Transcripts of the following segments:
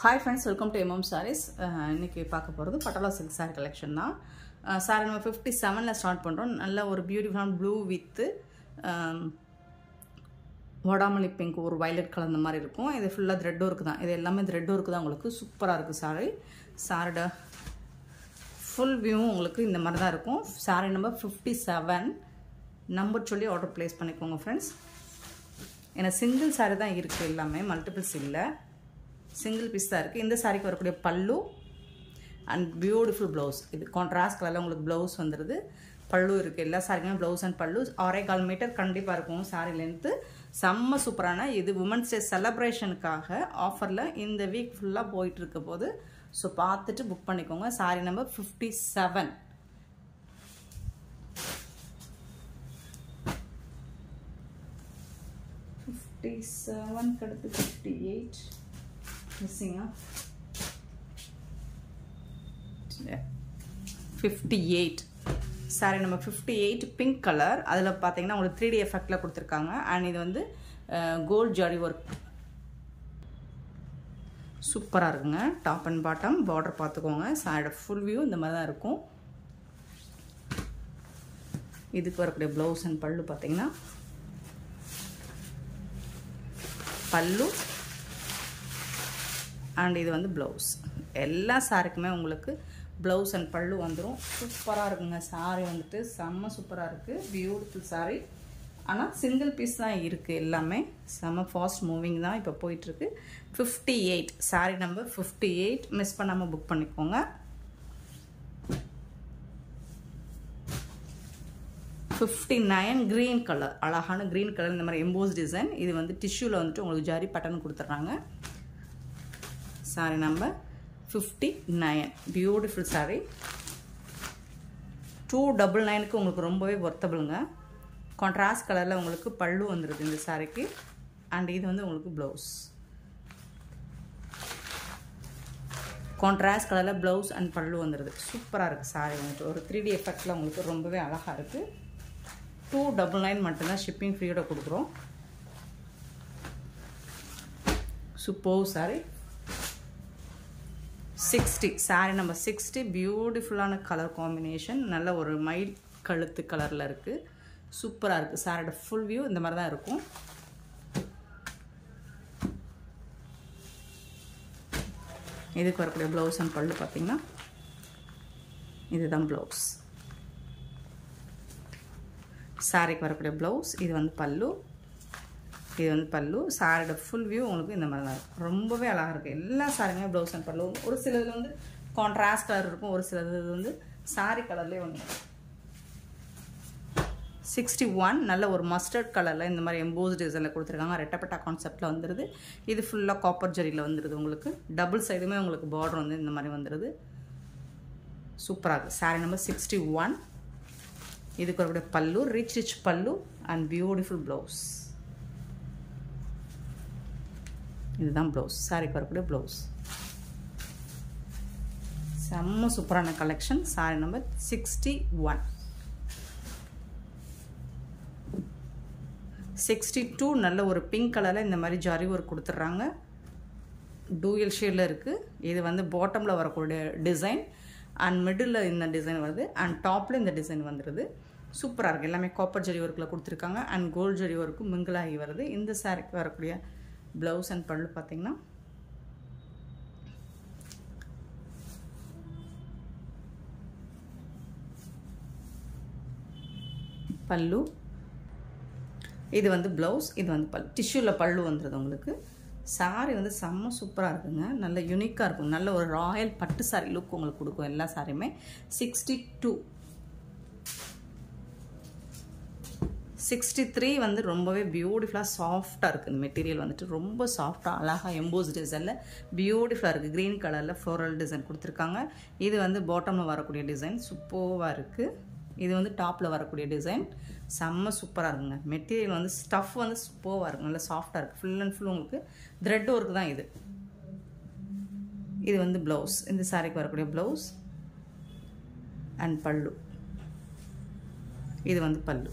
hi friends welcome to MM Sarees இன்னைக்கு பார்க்க போகிறது பட்டோலா சில்க் சாரி கலெக்ஷன் தான் சாரி நம்ம ஃபிஃப்டி செவனில் ஸ்டார்ட் பண்ணுறோம் நல்ல ஒரு பியூட்டிஃபுல்லான ப்ளூ வித்து வடாமல்லி பிங்க் ஒரு வயலட் கலர் அந்த மாதிரி இருக்கும் இது ஃபுல்லாக த்ரெட் ஒர்க்கு தான் இது எல்லாமே த்ரெட் ஒர்க்கு தான் உங்களுக்கு சூப்பராக இருக்குது சாரி சாரோட ஃபுல் வியூவும் உங்களுக்கு இந்த மாதிரி தான் இருக்கும் sari number fifty seven number சொல்லி ஆர்டர் ப்ளேஸ் பண்ணிக்கோங்க ஃப்ரெண்ட்ஸ் ஏன்னா சிங்கிள் சாரி தான் இருக்குது எல்லாமே மல்டிபிள்ஸ் இல்லை சிங்கிள் பீஸ் தான் இருக்குது இந்த சாரிக்கு வரக்கூடிய பல்லு அண்ட் பியூட்டிஃபுல் ப்ளவுஸ் இது கான்ட்ராஸ்ட் கலரில் உங்களுக்கு ப்ளவுஸ் வந்துடுது பல்லு இருக்குது எல்லா சாரிக்குமே ப்ளவுஸ் அண்ட் பல்லு ஆறே கால் மீட்டர் கண்டிப்பாக இருக்கும் சாரி லென்த்து செம்ம சூப்பரான இது உமன்ஸ் டே செலப்ரேஷனுக்காக ஆஃபரில் இந்த வீக் ஃபுல்லாக போயிட்டு இருக்க போது ஸோ பார்த்துட்டு புக் பண்ணிக்கோங்க sari number fifty seven fifty செவன்க்கு அடுத்து ஃபிஃப்டி எயிட் மிஸ்ஸிங்கா ஃபிஃப்டி எயிட் சாரி நம்ம ஃபிஃப்டி எயிட் பிங்க் கலர் அதில் பார்த்தீங்கன்னா உங்களுக்கு த்ரீ டி எஃபெக்டில் கொடுத்துருக்காங்க அண்ட் இது வந்து கோல்ட் ஜாடி ஒர்க் சூப்பராக இருக்குங்க டாப் அண்ட் பாட்டம் பார்டர் பார்த்துக்கோங்க சாரியோட ஃபுல் வியூ இந்த மாதிரி தான் இருக்கும் இதுக்கு வரக்கூடிய ப்ளவுஸ் அண்ட் பல்லு பார்த்தீங்கன்னா பல்லு அண்ட் இது வந்து ப்ளவுஸ் எல்லா சாரிக்குமே உங்களுக்கு ப்ளவுஸ் அண்ட் பல்லு வந்துடும் சூப்பராக இருக்குங்க சாரி வந்துட்டு செம்ம சூப்பராக இருக்குது பியூட்டிஃபுல் சாரி ஆனால் சிங்கிள் பீஸ் தான் இருக்குது எல்லாமே செம்ம ஃபாஸ்ட் மூவிங் தான் இப்போ போயிட்டுருக்கு fifty eight sari number fifty eight miss பண்ணாமல் புக் பண்ணிக்கோங்க ஃபிஃப்டி நைன் க்ரீன் கலர் அழகான க்ரீன் கலர் இந்த மாதிரி எம்போஸ் டிசைன் இது வந்து டிஷ்யூவில் வந்துட்டு உங்களுக்கு ஜாரி பட்டன் கொடுத்துட்றாங்க sari number fifty nine beautiful sari two double நைனுக்கு உங்களுக்கு ரொம்பவே ஒர்த்தபிளுங்க கான்ட்ராஸ்ட் கலரில் உங்களுக்கு பல்லு வந்துடுது இந்த சாரிக்கு அண்ட் இது வந்து உங்களுக்கு ப்ளவுஸ் கான்ட்ராஸ்ட் கலரில் ப்ளவுஸ் அண்ட் பல்லு வந்துடுது சூப்பராக இருக்குது சாரி வந்துட்டு ஒரு த்ரீ டி எஃபெக்டில் உங்களுக்கு ரொம்பவே அழகாக இருக்குது டூ டபுள் நைன் மட்டும்தான் ஷிப்பிங் ஃப்ரீயோட கொடுக்குறோம் super sari sixty sari number sixty பியூட்டிஃபுல்லான கலர் காம்பினேஷன் நல்ல ஒரு மைல் கழுத்து கலரில் இருக்குது சூப்பராக இருக்குது சாரியோட ஃபுல் வியூ இந்த மாதிரி தான் இருக்கும் இதுக்கு வரக்கூடிய ப்ளவுஸ் அண்ட் பல்லு பார்த்திங்கன்னா இதுதான் ப்ளவுஸ் சாரிக்கு வரக்கூடிய ப்ளவுஸ் இது வந்து பல்லு இது வந்து பல்லு சாரியோட ஃபுல் வியூ உங்களுக்கு இந்த மாதிரி தான் இருக்கும் ரொம்பவே அழகாக இருக்குது எல்லா சாரியுமே ப்ளவுஸ் அண்ட் பல்லு ஒரு சிலது வந்து கான்ட்ராஸ்ட் கலர் இருக்கும் ஒரு சிலது வந்து சாரி கலர்லேயே ஒன்று சிக்ஸ்டி ஒன் நல்ல ஒரு மஸ்டர்ட் கலரில் இந்த மாதிரி எம்போஸ் டிசைனில் கொடுத்துருக்காங்க ரெட்டப்பட்டா கான்செப்டில் வந்துடுது இது ஃபுல்லாக காப்பர் ஜரியில் வந்துடுது உங்களுக்கு டபுள் சைடுமே உங்களுக்கு பார்டர் வந்து இந்த மாதிரி வந்துடுது சூப்பராக இருக்குது சாரி நம்பர் சிக்ஸ்டி ஒன் இதுக்கு வரக்கூடிய pallu rich rich pallu and beautiful blouse இதுதான் ப்ளவுஸ் சாரிக்கு வரக்கூடிய ப்ளவுஸ் செம்ம சூப்பரான collection sari number sixty one sixty two நல்ல ஒரு பிங்க் கலரில் இந்த மாதிரி ஜரி ஒர்க் கொடுத்துட்றாங்க டூயல் ஷேடில் இருக்குது இது வந்து பாட்டமில் வரக்கூடிய டிசைன் அண்ட் மிடில் இந்த டிசைன் வருது அண்ட் டாப்பில் இந்த டிசைன் வந்துடுது சூப்பராக இருக்குது எல்லாமே காப்பர் ஜரி ஒர்க்கில் கொடுத்துருக்காங்க அண்ட் கோல்ட் ஜரி ஒர்க்கும் மிங்கிள் ஆகி வருது இந்த சாரிக்கு வரக்கூடிய ப்ளவுஸ் அண்ட் பல்லு பார்த்திங்கன்னா பல்லு இது வந்து ப்ளவுஸ் இது வந்து பல் டிஷ்யூவில் பல்லு வந்துடுது உங்களுக்கு சாரி வந்து செம்ம சூப்பராக இருக்குங்க நல்ல யூனிக்காக இருக்கும் நல்ல ஒரு ராயல் பட்டு சாரி லுக் உங்களுக்கு கொடுக்கும் எல்லா சாரியுமே சிக்ஸ்டி டூ சிக்ஸ்டி த்ரீ வந்து ரொம்பவே பியூட்டிஃபுல்லாக சாஃப்டாக இருக்குது இந்த மெட்டீரியல் வந்துட்டு ரொம்ப சாஃப்டாக அழகாக எம்போஸ் டிசைனில் பியூட்டிஃபுல்லாக இருக்குது க்ரீன் கலரில் ஃப்ளோரல் டிசைன் கொடுத்துருக்காங்க இது வந்து பாட்டமில் வரக்கூடிய டிசைன் சூப்பராக இருக்குது இது வந்து டாப்பில் வரக்கூடிய டிசைன் செம்ம சூப்பராக இருக்குங்க மெட்டீரியல் வந்து ஸ்டஃப் வந்து சூப்பராக இருக்கும் நல்லா சாஃப்டாக இருக்குது ஃபுல் அண்ட் ஃபுல் உங்களுக்கு த்ரெட் ஒர்க் தான் இது இது வந்து ப்ளவுஸ் இந்த சாரிக்கு வரக்கூடிய ப்ளவுஸ் அண்ட் பல்லு இது வந்து பல்லு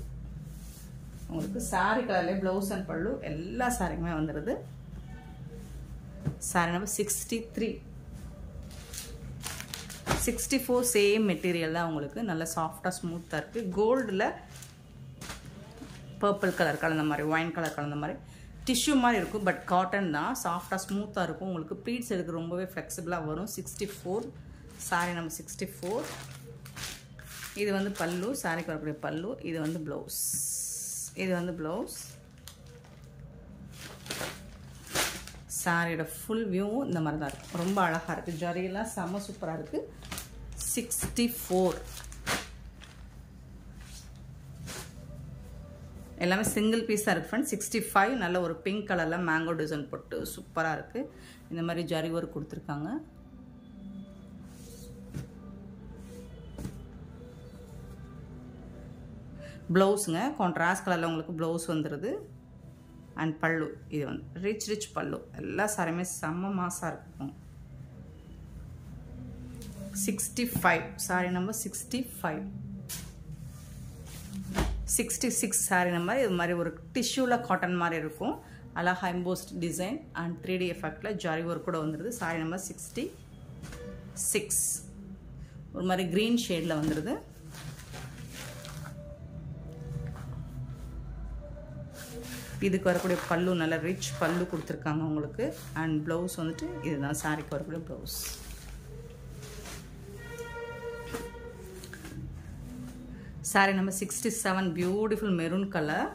உங்களுக்கு சாரி கலர்லேயே ப்ளவுஸ் அண்ட் பல்லு எல்லா சாரிக்குமே வந்துடுது sari number sixty three sixty four same material தான் உங்களுக்கு நல்ல சாஃப்டாக ஸ்மூத்தாக இருக்குது கோல்டில் பர்பிள் கலர் கலந்த மாதிரி ஒயின் கலர் கலந்த மாதிரி டிஷ்யூ மாதிரி இருக்கும் பட் காட்டன் தான் சாஃப்டாக ஸ்மூத்தாக இருக்கும் உங்களுக்கு ப்ளீட்ஸ் எடுக்க ரொம்பவே ஃப்ளெக்சிபிளாக வரும் sixty four sari number sixty four இது வந்து பல்லு சாரிக்கு வரக்கூடிய பல்லு இது வந்து ப்ளவுஸ் இது வந்து ப்ளவுஸ் சாரியோட ஃபுல் வியூவும் இந்த மாதிரி தான் இருக்கும் ரொம்ப அழகாக இருக்குது ஜரியெல்லாம் செம்ம சூப்பராக இருக்குது சிக்ஸ்டி ஃபோர் எல்லாமே சிங்கிள் பீஸாக இருக்குது ஃப்ரெண்ட் சிக்ஸ்டி ஃபைவ் நல்ல ஒரு பிங்க் கலரில் மேங்கோ டிசைன் போட்டு சூப்பராக இருக்குது இந்த மாதிரி ஜரி ஒர்க் கொடுத்துருக்காங்க ப்ளவுஸுங்க கான்ட்ராஸ்ட் கலரில் உங்களுக்கு ப்ளவுஸ் வந்துடுது அண்ட் பல்லு இது வந்து ரிச் ரிச் பல்லு எல்லா சாரியுமே செம்ம மாசாக இருக்கும் sixty five sari number sixty five sixty six sari number இது மாதிரி ஒரு டிஷ்யூவில் காட்டன் மாதிரி இருக்கும் அழகா embossed design and three D எஃபெக்டில் ஜாரி ஒர்க் கூட வந்துடுது சாரி நம்பர் சிக்ஸ்டி சிக்ஸ் ஒரு மாதிரி க்ரீன் ஷேடில் வந்துடுது இதுக்கு வரக்கூடிய பல்லு நல்ல ரிச் பல்லு கொடுத்துருக்காங்க உங்களுக்கு அண்ட் ப்ளவுஸ் வந்துட்டு இதுதான் சாரிக்கு வரக்கூடிய blouse sari number sixty seven beautiful maroon colour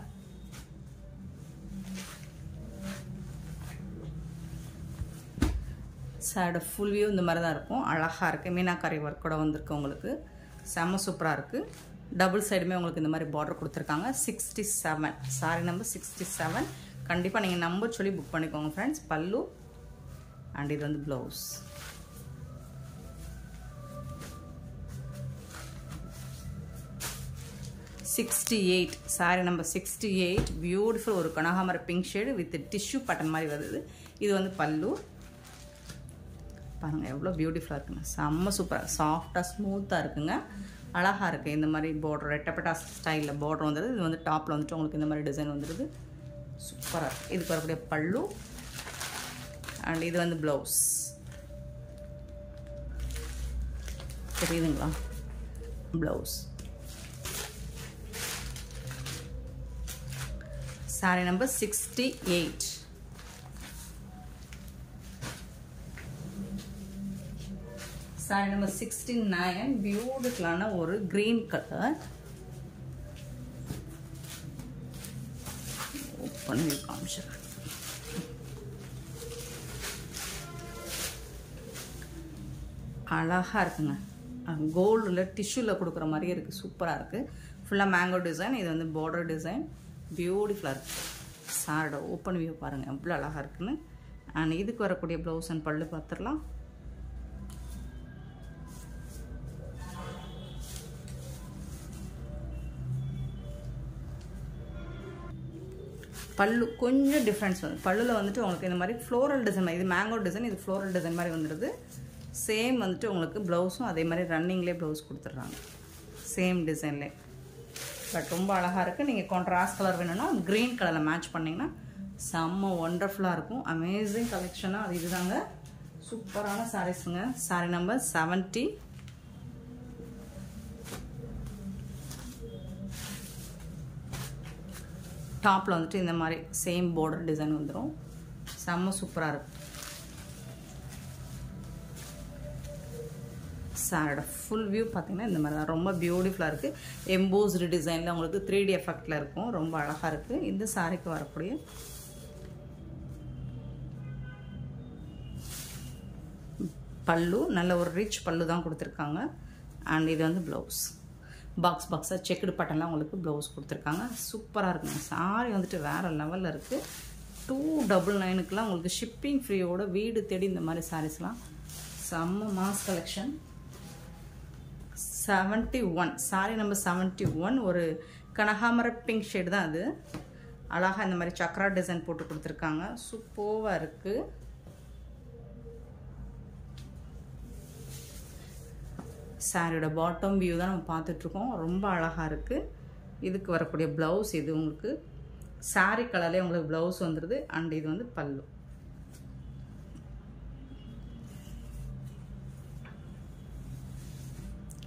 சாரோட ஃபுல் வியூ இந்த மாதிரி தான் இருக்கும் அழகாக இருக்குது மீனாக்காரி ஒர்க் கூட வந்திருக்கு உங்களுக்கு செம்ம சூப்பராக இருக்குது டபுள் சைடுமே உங்களுக்கு இந்த மாதிரி பார்டர் கொடுத்துருக்காங்க sixty seven sari number sixty seven கண்டிப்பாக நீங்கள் நம்பர் சொல்லி புக் பண்ணிக்கோங்க ஃப்ரெண்ட்ஸ் பல்லு அண்ட் இது வந்து blouse sixty eight sari number sixty eight beautiful ஒரு கனகாமர pink shade with tissue button மாதிரி வருது இது வந்து பல்லு பாருங்கள் எவ்வளோ பியூட்டிஃபுல்லாக இருக்குங்க செம்ம சூப்பராக சாஃப்டாக ஸ்மூத்தாக இருக்குங்க அழகாக இருக்குது இந்த மாதிரி பார்டர் ரெட்டப்பட்டா ஸ்டைலில் பார்டர் வந்துடுது இது வந்து டாப்பில் வந்துட்டு உங்களுக்கு இந்த மாதிரி டிசைன் வந்துடுது சூப்பராக இருக்குது இதுக்கு வரக்கூடிய பல்லு அண்ட் இது வந்து ப்ளவுஸ் தெரியுதுங்களா blouse sari number sixty eight sari number sixty nine பியூட்டிஃபுல்லான ஒரு கிரீன் கலர் ஓப்பன் வியூ காமிச்சிடுறேன் அழகாக இருக்குங்க கோல்டில் டிஷ்யூவில் கொடுக்குற மாதிரியே இருக்குது சூப்பராக இருக்குது ஃபுல்லாக மேங்கோ டிசைன் இது வந்து பார்டர் டிசைன் பியூட்டிஃபுல்லாக இருக்குது சாரோட ஓப்பன் வியூ பாருங்கள் எவ்வளோ அழகாக இருக்குன்னு அண்ட் இதுக்கு வரக்கூடிய ப்ளவுஸ் அண்ட் பல்லு பார்த்துடலாம் பல்லு கொஞ்சம் டிஃப்ரென்ஸ் வந்து பல்லுல வந்துட்டு உங்களுக்கு இந்த மாதிரி ஃப்ளோரல் டிசைன் இது மேங்கோ டிசைன் இது ஃப்ளோரல் டிசைன் மாதிரி வந்துடுது சேம் வந்துட்டு உங்களுக்கு ப்ளவுஸும் அதே மாதிரி ரன்னிங்லேயே ப்ளவுஸ் கொடுத்துட்றாங்க சேம் டிசைன்லே பட் ரொம்ப அழகாக இருக்குது நீங்கள் கான்ட்ராஸ்ட் கலர் வேணும்னா க்ரீன் கலரில் மேட்ச் பண்ணிங்கன்னா செம்ம ஒண்டர்ஃபுல்லாக இருக்கும் அமேசிங் கலெக்ஷனாக அது இதுதாங்க சூப்பரான சாரீஸுங்க சாரீ நம்பர் செவன்ட்டி டாப்பில் வந்துட்டு இந்த மாதிரி சேம் பார்டர் டிசைன் வந்துடும் செம்ம சூப்பராக இருக்கும் சாரோட ஃபுல் வியூ பார்த்தீங்கன்னா இந்த மாதிரி தான் ரொம்ப பியூட்டிஃபுல்லாக இருக்குது எம்போஸ்டு டிசைனில் உங்களுக்கு த்ரீ டி எஃபெக்டில் இருக்கும் ரொம்ப அழகாக இருக்குது இந்த சாரிக்கு வரக்கூடிய பல்லு நல்ல ஒரு ரிச் பல்லு தான் கொடுத்துருக்காங்க அண்ட் இது வந்து ப்ளவுஸ் பாக்ஸ் பாக்ஸாக செக்குடு பட்டன்லாம் உங்களுக்கு ப்ளவுஸ் கொடுத்துருக்காங்க சூப்பராக இருக்குங்க சாரி வந்துட்டு வேறு லெவலில் இருக்குது டூ டபுள் நைனுக்குலாம் உங்களுக்கு ஷிப்பிங் ஃப்ரீயோட வீடு தேடி இந்த மாதிரி சாரீஸ்லாம் செம்ம mass collection seventy one sari number seventy one ஒரு கனகாமர பிங்க் ஷேடு தான் அது அழகாக இந்த மாதிரி சக்ரா டிசைன் போட்டு கொடுத்துருக்காங்க சூப்பராக இருக்குது சாரியோட பாட்டம் வியூ தான் நம்ம பார்த்துட்ருக்கோம் ரொம்ப அழகாக இருக்குது இதுக்கு வரக்கூடிய ப்ளவுஸ் இது உங்களுக்கு சாரி கலர்லேயே உங்களுக்கு ப்ளவுஸ் வந்துடுது அண்ட் இது வந்து பல்லு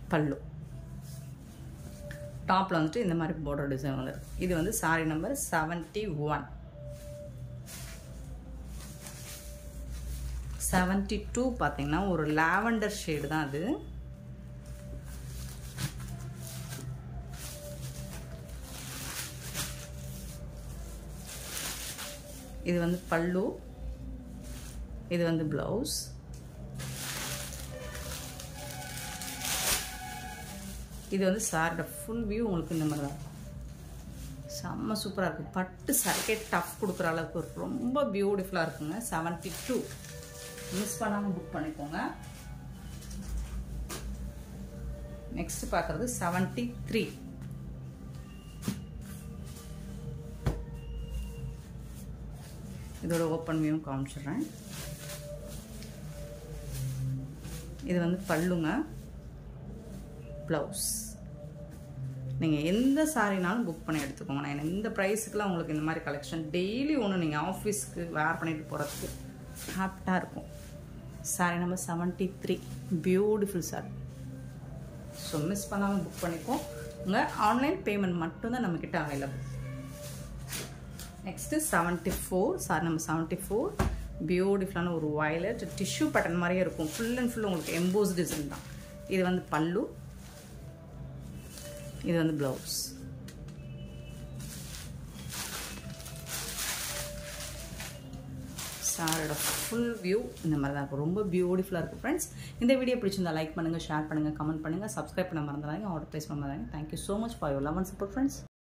பல்லு டாப்பில் வந்துட்டு இந்த மாதிரி பார்டர் டிசைன் வந்து இருக்கு இது வந்து sari number seventy one seventy two பார்த்தீங்கன்னா ஒரு லாவெண்டர் ஷேடு தான் அது இது வந்து பல்லு இது வந்து ப்ளவுஸ் இது வந்து சாரோட ஃபுல் வியூ உங்களுக்கு இந்த மாதிரி தான் இருக்கும் செம்ம சூப்பராக இருக்குது பட்டு சரக்கே டஃப் கொடுக்குற அளவுக்கு இருக்கும் ரொம்ப பியூட்டிஃபுல்லாக இருக்குங்க செவன்ட்டி டூ மிஸ் பண்ணாமல் புக் பண்ணிக்கோங்க நெக்ஸ்ட் பார்க்குறது செவன்ட்டி த்ரீ இதோட ஓப்பன் வியூவும் காமிச்சிடுறேன் இது வந்து பல்லுங்க ப்ளவுஸ் நீங்கள் எந்த சாரினாலும் புக் பண்ணி எடுத்துக்கோங்க நான் இந்த ப்ரைஸுக்குலாம் உங்களுக்கு இந்த மாதிரி கலெக்ஷன் டெய்லி ஒன்று நீங்கள் ஆஃபீஸ்க்கு வேர் பண்ணிட்டு போகிறதுக்கு ஹாப்டாக இருக்கும் sari number seventy three beautiful sari so miss பண்ணாமல் புக் பண்ணிக்கோ உங்கள் ஆன்லைன் பேமெண்ட் மட்டும்தான் நம்மக்கிட்ட available next seventy four sari number seventy four பியூட்டிஃபுல்லான ஒரு வயலட் டிஷ்யூ பேட்டர்ன் மாதிரியே இருக்கும் ஃபுல் அண்ட் ஃபுல் உங்களுக்கு எம்போஸ் டிசைன் தான் இது வந்து பல்லு இது வந்து ப்ளவுஸ் சாரோட ஃபுல் வியூ இந்த மாதிரி தான் இருக்கும் ரொம்ப பியூட்டிஃபுல்லாக இருக்கும் ஃப்ரெண்ட்ஸ் இந்த வீடியோ பிடிச்சிருந்தா லைக் பண்ணுங்கள் ஷேர் பண்ணுங்கள் கமெண்ட் பண்ணுங்கள் சப்ஸ்கிரைப் பண்ண மறந்துடாங்க ஆர்டர் ப்ளேஸ் பண்ண மறந்துடாங்க thank you so much for your love and support friends